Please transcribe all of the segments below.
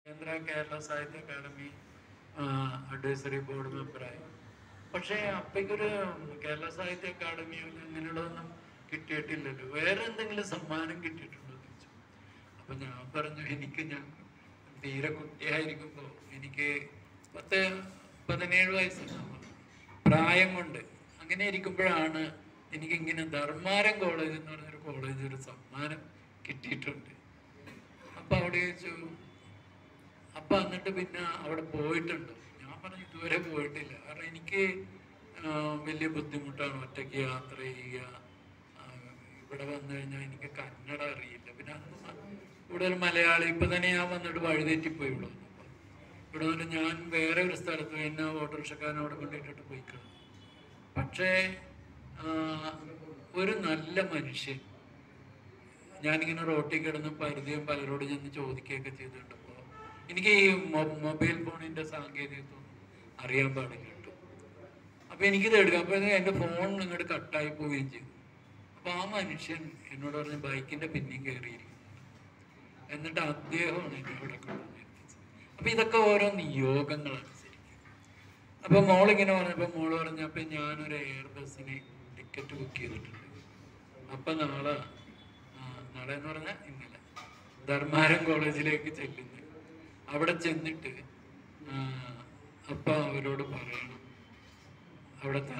കേന്ദ്ര കേരള സാഹിത്യ academy advisory board മെമ്പറായി പക്ഷേ അപ്പയ്ക്കൊരു കേരള സാഹിത്യ അക്കാദമിയോ അങ്ങനെയുള്ളതൊന്നും കിട്ടിയിട്ടില്ലല്ലോ വേറെ എന്തെങ്കിലും സമ്മാനം കിട്ടിയിട്ടുണ്ടോ എന്ന് ചോദിച്ചു അപ്പൊ ഞാൻ പറഞ്ഞു എനിക്ക് ഞാൻ തീരെ കുട്ടിയായിരിക്കുമ്പോൾ എനിക്ക് പത്ത് പതിനേഴ് വയസ്സുണ്ടാവും പ്രായം കൊണ്ട് അങ്ങനെ ഇരിക്കുമ്പോഴാണ് എനിക്കിങ്ങനെ ധർമാരം കോളേജ് എന്ന് പറഞ്ഞൊരു കോളേജ് ഒരു സമ്മാനം കിട്ടിയിട്ടുണ്ട് അപ്പൊ അവിടെ ചോദിച്ചു അപ്പൊ എന്നിട്ട് പിന്നെ അവിടെ പോയിട്ടുണ്ടോ ഞാൻ പറഞ്ഞു ഇതുവരെ പോയിട്ടില്ല കാരണം എനിക്ക് ആ, വലിയ ബുദ്ധിമുട്ടാണ് ഒറ്റയ്ക്ക് യാത്ര ചെയ്യുക ആ, ഇവിടെ വന്നു കഴിഞ്ഞാൽ എനിക്ക് കന്നഡ അറിയില്ല പിന്നെ അന്ന് കൂടുതൽ മലയാളി ഇപ്പൊ തന്നെ ഞാൻ വന്നിട്ട് വഴിതെറ്റിപ്പോയി ഇവിടെ വന്നപ്പോ ഇവിടെ വന്നിട്ട് ഞാൻ വേറെ ഒരു സ്ഥലത്ത് പോയി, എന്നെ ഓട്ടോറിക്ഷക്കാരൻ അവിടെ കൊണ്ടിട്ടിട്ട് പോയി കിടന്നു പക്ഷേ ആ, ഒരു നല്ല മനുഷ്യൻ ഞാനിങ്ങനെ റോട്ടിൽ കിടന്ന് പരിചയം പലരോട് ചെന്ന് ചോദിക്കുകയൊക്കെ ചെയ്തിട്ടുണ്ടപ്പോൾ എനിക്ക് ഈ മൊ- മൊബൈൽ ഫോണിന്റെ സാങ്കേതികത്വം അറിയാൻ പാടില്ല കേട്ടോ അപ്പൊ എനിക്കിത് എടുക്കാം അപ്പൊ എന്റെ ഫോൺ ഇങ്ങോട്ട് കട്ടായി പോവുകയും ചെയ്തു അപ്പൊ ആ മനുഷ്യൻ എന്നോട് പറഞ്ഞ ബൈക്കിന്റെ പിന്നിൽ കയറിയിരിക്കും എന്നിട്ട് അദ്ദേഹമാണ് എന്നെ ഇവിടെ കൊണ്ടുവന്നിരുത്തിച്ചത് അപ്പൊ ഇതൊക്കെ ഓരോ നിയോഗങ്ങളാണ് ശരിക്കും അപ്പൊ മോളിങ്ങനെ പറഞ്ഞപ്പോ മോള് പറഞ്ഞപ്പോ ഞാനൊരു എയർ ബസ്സിന് ടിക്കറ്റ് ബുക്ക് ചെയ്തിട്ടുണ്ട് അപ്പൊ നാളെ ആ, നാളെ എന്ന് പറഞ്ഞാൽ ഇന്നലെ ധർമാരം കോളേജിലേക്ക് ചെല്ലുന്നു അവിടെ ചെന്നിട്ട് ആ, അപ്പ അവരോട് പറയണം അവിടുത്തെ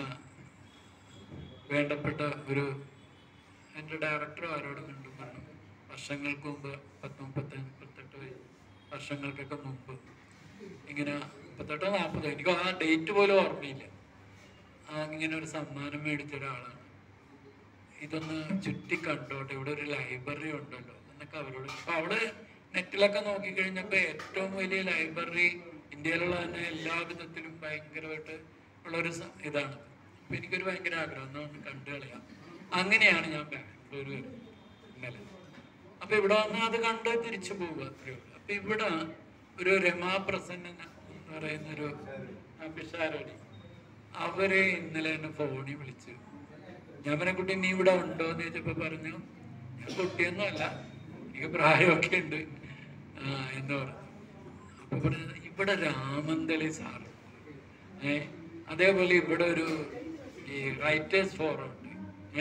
വേണ്ടപ്പെട്ട ഒരു എൻ്റെ ഡയറക്ടർ ആരോട് കണ്ടു പറഞ്ഞു വർഷങ്ങൾക്ക് മുമ്പ് പത്ത് മുപ്പത്തി മുപ്പത്തെട്ട് വയ- വർഷങ്ങൾക്കൊക്കെ മുമ്പ് ഇങ്ങനെ മുപ്പത്തെട്ടോ നാൽപ്പതോ എനിക്ക് ആ ഡേറ്റ് പോലും ഓർമ്മയില്ല ആ ഇങ്ങനെ ഒരു സമ്മാനം മേടിച്ച ഒരാളാണ് ഇതൊന്ന് ചുറ്റി കണ്ടോട്ടെ ഇവിടെ ഒരു ലൈബ്രറി ഉണ്ടല്ലോ എന്നൊക്കെ അവരോട് അപ്പൊ അവള് നെറ്റിലൊക്കെ നോക്കിക്കഴിഞ്ഞപ്പോ ഏറ്റവും വലിയ ലൈബ്രറി ഇന്ത്യയിലുള്ള തന്നെ എല്ലാ വിധത്തിലും ഭയങ്കരമായിട്ട് ഉള്ള ഒരു സ- ഇതാണ് അപ്പൊ എനിക്കൊരു ഭയങ്കര ആഗ്രഹം എന്നാ ഒന്ന് കണ്ടു കളയാം അങ്ങനെയാണ് ഞാൻ ബാംഗ്ലൂർ വരുന്നത് ഇന്നലെ അപ്പൊ ഇവിടെ വന്ന് അത് കണ്ട് തിരിച്ചു പോവുക അത്രേ ഉള്ളൂ അപ്പൊ ഇവിടെ ഒരു രമാ പ്രസന്ന എന്ന് പറയുന്ന ഒരു പിഷാരടി അവരെ ഇന്നലെ എന്നെ ഫോണിൽ വിളിച്ചു ഞാൻ പറഞ്ഞ കുട്ടി നീ ഇവിടെ ഉണ്ടോ എന്ന് ചോദിച്ചപ്പോ പറഞ്ഞു ഞാൻ കുട്ടിയൊന്നും അല്ല എനിക്ക് പ്രായമൊക്കെ ഉണ്ട് ആ, എന്ന് പറഞ്ഞു അപ്പൊ പറഞ്ഞു ഇവിടെ രാമന്തളി സാർ ഏ അതേപോലെ ഇവിടെ ഒരു ഈ റൈറ്റേഴ്സ് ഫോറം ഉണ്ട് ഏ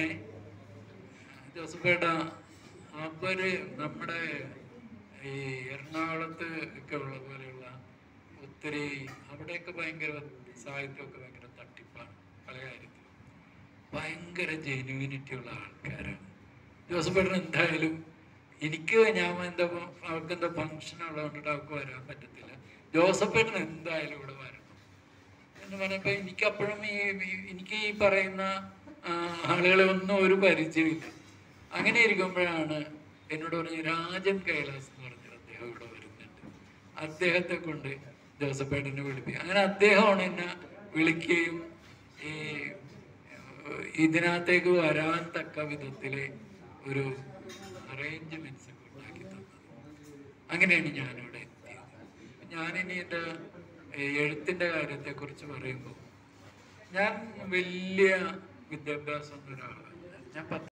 ജോസഫേട്ട അവര് നമ്മുടെ ഈ എറണാകുളത്ത് ഒക്കെ ഉള്ള പോലെയുള്ള ഒത്തിരി അവിടെയൊക്കെ ഭയങ്കര സാഹിത്യമൊക്കെ ഭയങ്കര തട്ടിപ്പാണ് പല കാര്യത്തിലും ഭയങ്കര ജെന്യൂനിറ്റി ഉള്ള ആൾക്കാരാണ് ജോസഫേട്ടൻ എന്തായാലും എനിക്ക് ഞാൻ എന്താ അവർക്ക് എന്താ ഫംഗ്ഷൻ ഉള്ളതുകൊണ്ടിട്ട് അവർക്ക് വരാൻ പറ്റത്തില്ല ജോസഫേട്ടൻ എന്തായാലും ഇവിടെ വരണം എന്ന് പറഞ്ഞപ്പോ എനിക്ക് അപ്പോഴും ഈ ഈ- എനിക്ക് ഈ പറയുന്ന ആ, ആളുകളെ ഒന്നും ഒരു പരിചയമില്ല അങ്ങനെ ഇരിക്കുമ്പോഴാണ് എന്നോട് പറഞ്ഞ രാജൻ കൈലാസ് എന്ന് പറഞ്ഞൊരു അദ്ദേഹം ഇവിടെ വരുന്നുണ്ട് അദ്ദേഹത്തെ കൊണ്ട് ജോസഫേട്ടനെ വിളിപ്പിക്കും അങ്ങനെ അദ്ദേഹമാണ് എന്നെ വിളിക്കുകയും ഈ ഏഹ്, ഇതിനകത്തേക്ക് വരാൻ തക്ക വിധത്തിലെ ഒരു അറേഞ്ച്മെന്റ്സ് ഒക്കെ ഉണ്ടാക്കി തന്നത് അങ്ങനെയാണ് ഞാനിവിടെ എത്തിയത് ഞാനിനി എൻ്റെ എഴുത്തിൻ്റെ കാര്യത്തെക്കുറിച്ച് പറയുമ്പോൾ ഞാൻ വലിയ വിദ്യാഭ്യാസം ഒരാളാണ് ഞാൻ പത്ത്